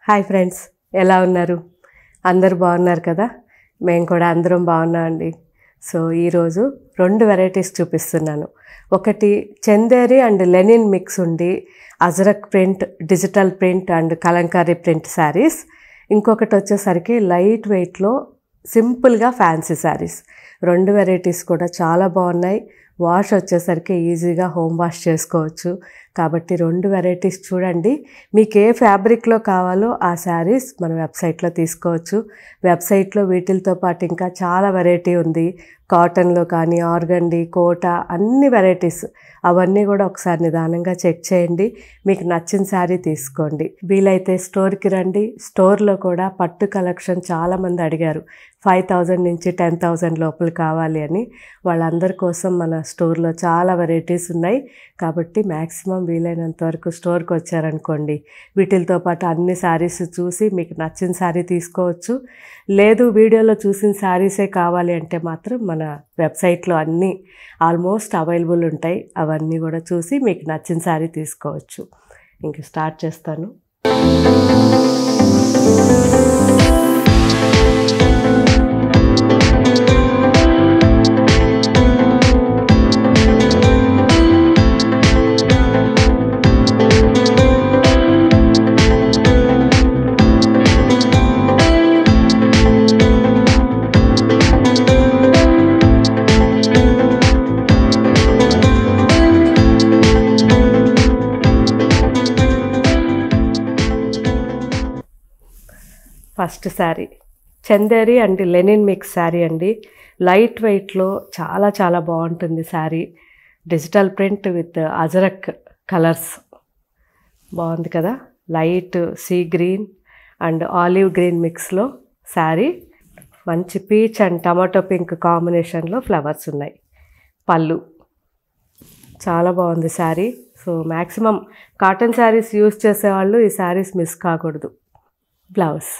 hi friends ఎలా ఉన్నారు అందరు బాగున్నారు కదా మేము కూడా అందరం బాగున్నామండి సో ఈరోజు రెండు వెరైటీస్ చూపిస్తున్నాను ఒకటి చందేరి అండ్ లెనిన్ మిక్స్ ఉండి Ajrak print digital print and Kalamkari print saris ఇంకొకటి వచ్చేసరికి లైట్ వెయిట్లో సింపుల్గా ఫ్యాన్సీ శారీస్ రెండు వెరైటీస్ కూడా చాలా బాగున్నాయి వాష్ వచ్చేసరికి ఈజీగా హోమ్ వాష్ చేసుకోవచ్చు కాబట్టి రెండు వెరైటీస్ చూడండి మీకు ఏ ఫ్యాబ్రిక్లో కావాలో ఆ శారీస్ మన వెబ్సైట్లో తీసుకోవచ్చు వెబ్సైట్లో వీటితో పాటు ఇంకా చాలా వెరైటీ ఉంది కాటన్లో కానీ ఆర్గండి కోట అన్ని వెరైటీస్ అవన్నీ కూడా ఒకసారి నిదానంగా చెక్ చేయండి మీకు నచ్చిన శారీ తీసుకోండి వీలైతే స్టోర్కి రండి స్టోర్లో కూడా పట్టు కలెక్షన్ చాలామంది అడిగారు ఫైవ్ థౌజండ్ నుంచి టెన్ థౌజండ్ లోపల కావాలి అని వాళ్ళందరి కోసం మన స్టోర్లో చాలా వెరైటీస్ ఉన్నాయి కాబట్టి మ్యాక్సిమం వీలైనంత వరకు స్టోర్కి వచ్చారనుకోండి వీటితో పాటు అన్ని శారీస్ చూసి మీకు నచ్చిన శారీ తీసుకోవచ్చు లేదు వీడియోలో చూసిన శారీసే కావాలి అంటే మాత్రం మన వెబ్సైట్లో అన్నీ ఆల్మోస్ట్ అవైలబుల్ ఉంటాయి అవన్నీ కూడా చూసి మీకు నచ్చిన శారీ తీసుకోవచ్చు ఇంక స్టార్ట్ చేస్తాను first sari Chanderi and linen mix sari అండి లైట్ వెయిట్లో చాలా చాలా బాగుంటుంది sari digital print with Ajrak colours బాగుంది కదా light sea green and olive green మిక్స్లో శారీ మంచి పీచ్ అండ్ టమాటో పింక్ కాంబినేషన్లో ఫ్లవర్స్ ఉన్నాయి పళ్ళు చాలా బాగుంది sari so maximum cotton saris use చేసేవాళ్ళు ఈ శారీస్ మిస్ కాకూడదు బ్లౌజ్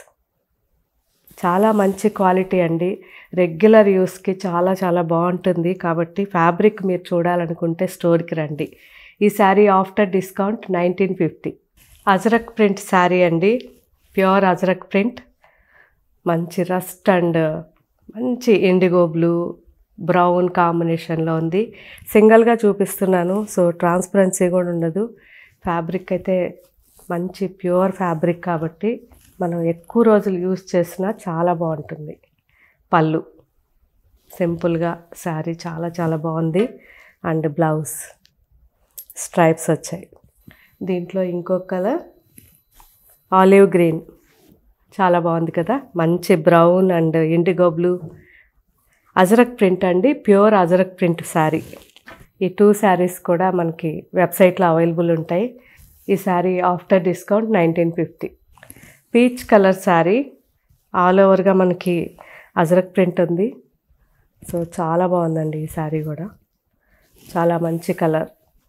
చాలా మంచి క్వాలిటీ అండి రెగ్యులర్ యూస్కి చాలా చాలా బాగుంటుంది కాబట్టి ఫ్యాబ్రిక్ మీరు చూడాలనుకుంటే స్టోర్కి రండి ఈ sari after discount nineteen fifty Ajrak print sari అండి ప్యూర్ అజరక్ ప్రింట్ మంచి రస్ట్ అండ్ మంచి ఇండిగో బ్లూ బ్రౌన్ కాంబినేషన్లో ఉంది సింగిల్గా చూపిస్తున్నాను సో ట్రాన్స్పరెన్సీ కూడా ఉండదు ఫ్యాబ్రిక్ అయితే మంచి ప్యూర్ ఫ్యాబ్రిక్ కాబట్టి మనం ఎక్కువ రోజులు యూస్ చేసినా చాలా బాగుంటుంది పళ్ళు సింపుల్గా శారీ చాలా చాలా బాగుంది అండ్ బ్లౌజ్ స్ట్రైప్స్ వచ్చాయి దీంట్లో ఇంకో కలర్ ఆలివ్ గ్రీన్ చాలా బాగుంది కదా మంచి brown and indigo blue Ajrak print అండి ప్యూర్ అజరక్ ప్రింట్ శారీ ఈ టూ శారీస్ కూడా మనకి వెబ్సైట్లో అవైలబుల్ ఉంటాయి ఈ sari after discount nineteen fifty peach colour sari all ఓవర్గా మనకి అజరక్ ప్రింట్ ఉంది సో చాలా బాగుందండి ఈ శారీ కూడా చాలా మంచి కలర్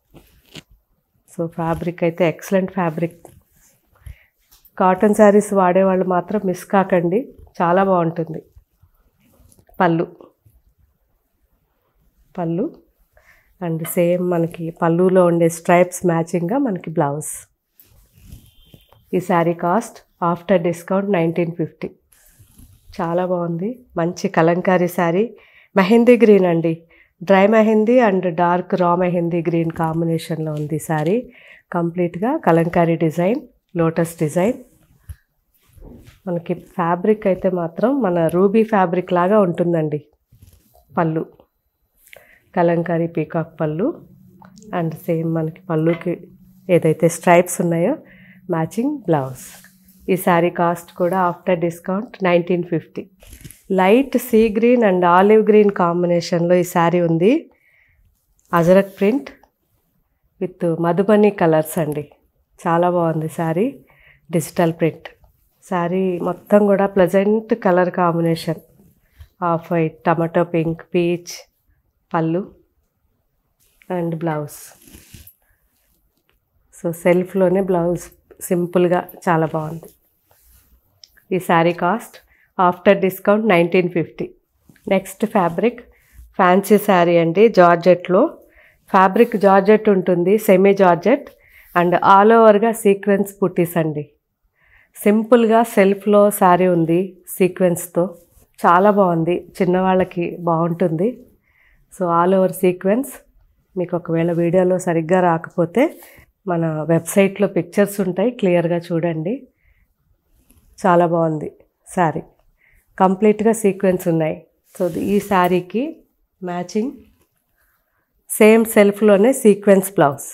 సో ఫ్యాబ్రిక్ అయితే ఎక్సలెంట్ ఫ్యాబ్రిక్ కాటన్ శారీస్ వాడేవాళ్ళు మాత్రం మిస్ కాకండి చాలా బాగుంటుంది పళ్ళు పళ్ళు అండ్ సేమ్ మనకి పళ్ళులో ఉండే స్ట్రైప్స్ మ్యాచింగ్గా మనకి బ్లౌజ్ ఈ sari cost after discount nineteen fifty చాలా బాగుంది మంచి కలంకారీ శారీ మెహందీ గ్రీన్ అండి dry mehndi and dark raw mehndi green కాంబినేషన్లో ఉంది శారీ కంప్లీట్గా కలంకారీ డిజైన్ లోటస్ డిజైన్ మనకి ఫ్యాబ్రిక్ అయితే మాత్రం మన రూబీ ఫ్యాబ్రిక్ లాగా ఉంటుందండి పళ్ళు కలంకారీ పీకాక్ పళ్ళు అండ్ సేమ్ మనకి పళ్ళుకి ఏదైతే స్ట్రైప్స్ ఉన్నాయో మ్యాచింగ్ బ్లౌజ్ ఈ శారీ కాస్ట్ కూడా after discount nineteen fifty light sea green and olive green కాంబినేషన్లో ఈ శారీ ఉంది Ajrak print with Madhubani colours అండి చాలా బాగుంది శారీ డిజిటల్ ప్రింట్ శారీ మొత్తం కూడా pleasant colour combination off white tomato pink peach పళ్ళు అండ్ బ్లౌజ్ సో సెల్ఫ్లోనే బ్లౌజ్ సింపుల్గా చాలా బాగుంది ఈ sari cost after discount nineteen fifty next fabric fancy sari అండి జార్జెట్లో ఫ్యాబ్రిక్ జార్జెట్ ఉంటుంది సెమీ జార్జెట్ అండ్ ఆల్ ఓవర్గా సీక్వెన్స్ పుట్టీస్ అండి సింపుల్గా సెల్ఫ్లో శారీ ఉంది సీక్వెన్స్తో చాలా బాగుంది చిన్నవాళ్ళకి బాగుంటుంది సో ఆల్ ఓవర్ సీక్వెన్స్ మీకు ఒకవేళ వీడియోలో సరిగ్గా రాకపోతే మన వెబ్సైట్లో పిక్చర్స్ ఉంటాయి క్లియర్గా చూడండి చాలా బాగుంది శారీ కంప్లీట్గా సీక్వెన్స్ ఉన్నాయి సో ఈ శారీకి మ్యాచింగ్ సేమ్ సెల్ఫ్లోనే సీక్వెన్స్ బ్లౌజ్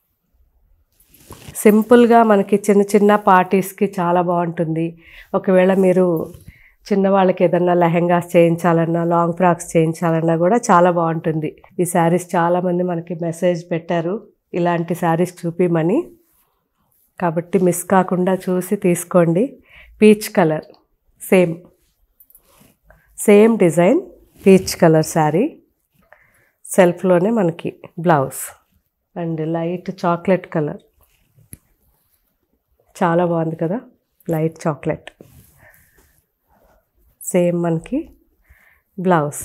సింపుల్గా మనకి చిన్న చిన్న పార్టీస్కి చాలా బాగుంటుంది ఒకవేళ మీరు చిన్నవాళ్ళకి ఏదన్నా లెహెంగాస్ చేయించాలన్నా లాంగ్ ఫ్రాక్స్ చేయించాలన్నా కూడా చాలా బాగుంటుంది ఈ శారీస్ చాలామంది మనకి మెసేజ్ పెట్టారు ఇలాంటి శారీస్ చూపిమని కాబట్టి మిస్ కాకుండా చూసి తీసుకోండి peach colour same same design peach colour sari సెల్ఫ్లోనే మనకి blouse and light chocolate colour చాలా బాగుంది కదా లైట్ చాక్లెట్ సేమ్ మనకి బ్లౌజ్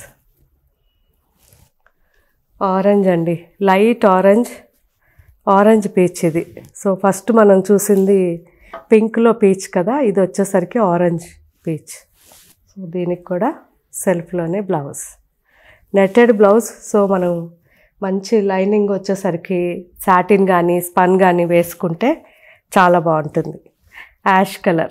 ఆరెంజ్ అండి లైట్ ఆరెంజ్ ఆరెంజ్ పీచ్ ఇది సో ఫస్ట్ మనం చూసింది పింక్లో పీచ్ కదా ఇది వచ్చేసరికి ఆరెంజ్ పీచ్ సో దీనికి కూడా సెల్ఫ్లోనే బ్లౌజ్ నెట్టెడ్ బ్లౌజ్ సో మనం మంచి లైనింగ్ వచ్చేసరికి సాటిన్ కానీ స్పన్ కానీ వేసుకుంటే చాలా బాగుంటుంది యాష్ కలర్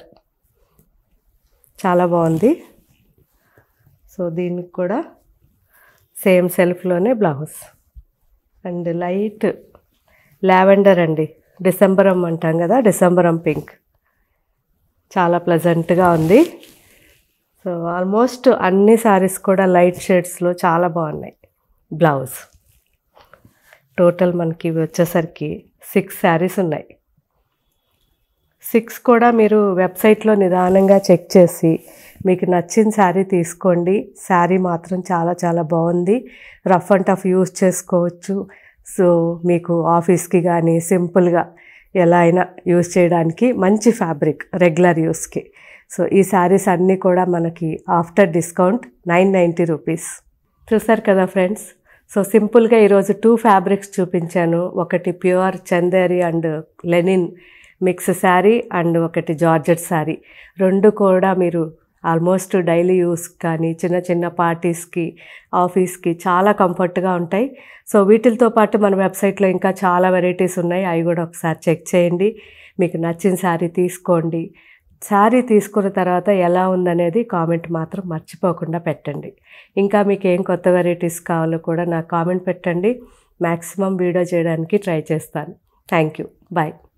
చాలా బాగుంది సో దీనికి కూడా సేమ్ సెల్ఫ్లోనే బ్లౌజ్ అండ్ లైట్ లావెండర్ అండి డిసెంబరం అంటాం కదా డిసెంబరం పింక్ చాలా ప్లజెంట్గా ఉంది సో ఆల్మోస్ట్ అన్ని శారీస్ కూడా లైట్ షేడ్స్లో చాలా బాగున్నాయి బ్లౌజ్ టోటల్ మనకి ఇవి వచ్చేసరికి సిక్స్ శారీస్ ఉన్నాయి సిక్స్ కూడా మీరు వెబ్సైట్లో నిదానంగా చెక్ చేసి మీకు నచ్చిన శారీ తీసుకోండి శారీ మాత్రం చాలా చాలా బాగుంది రఫ్ అండ్ టఫ్ యూస్ చేసుకోవచ్చు సో మీకు ఆఫీస్కి కానీ సింపుల్గా ఎలా అయినా యూస్ చేయడానికి మంచి ఫ్యాబ్రిక్ రెగ్యులర్ యూస్కి సో ఈ శారీస్ అన్నీ కూడా మనకి after discount nine ninety rupees చూసారు కదా ఫ్రెండ్స్ సో సింపుల్గా ఈరోజు టూ ఫ్యాబ్రిక్స్ చూపించాను ఒకటి pure Chanderi and linen mix sari and ఒకటి జార్జెట్ శారీ రెండు కూడా మీరు ఆల్మోస్ట్ డైలీ యూస్ కానీ చిన్న చిన్న పార్టీస్కి ఆఫీస్కి చాలా కంఫర్ట్గా ఉంటాయి సో వీటితో పాటు మన వెబ్సైట్లో ఇంకా చాలా వెరైటీస్ ఉన్నాయి అవి కూడా ఒకసారి చెక్ చేయండి మీకు నచ్చిన శారీ తీసుకోండి శారీ తీసుకున్న తర్వాత ఎలా ఉందనేది కామెంట్ మాత్రం మర్చిపోకుండా పెట్టండి ఇంకా మీకు ఏం కొత్త వెరైటీస్ కావాలో కూడా నాకు కామెంట్ పెట్టండి మ్యాక్సిమం వీడియో చేయడానికి ట్రై చేస్తాను థ్యాంక్ యూ బాయ్